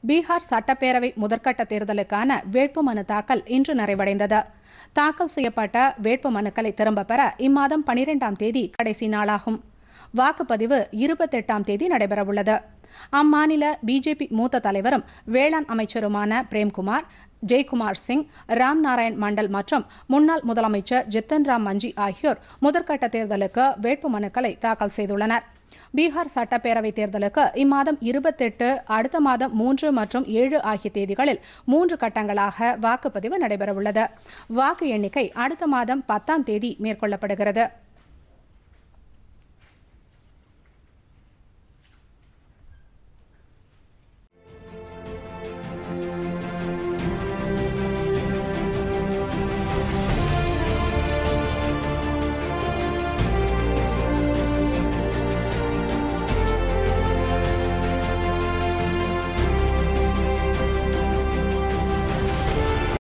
பீகார் சட்டப்பேரவை முதற்கட்ட தேர்தலுக்கான வேட்புமனு தாக்கல் இன்று நிறைவடைந்தது தாக்கல் செய்யப்பட்ட வேட்புமனுக்களை திரும்பப் பெற இம்மாதம் பனிரெண்டாம் தேதி கடைசி நாளாகும் வாக்குப்பதிவு இருபத்தெட்டாம் தேதி நடைபெறவுள்ளது அம்மாநில பிஜேபி மூத்த தலைவரும் வேளாண் அமைச்சருமான பிரேம்குமார் ஜெய்குமார் சிங் ராம் நாராயண் மண்டல் மற்றும் முன்னாள் முதலமைச்சர் ஜித்தன் ராம் மஞ்சி ஆகியோர் முதற்கட்ட தேர்தலுக்கு வேட்புமனுக்களை தாக்கல் செய்துள்ளனர் பீகார் சட்டப்பேரவைத் தேர்தலுக்கு இம்மாதம் இருபத்தெட்டு அடுத்த மாதம் மூன்று மற்றும் ஏழு ஆகிய தேதிகளில் மூன்று கட்டங்களாக வாக்குப்பதிவு நடைபெறவுள்ளது வாக்கு எண்ணிக்கை அடுத்த மாதம் பத்தாம் தேதி மேற்கொள்ளப்படுகிறது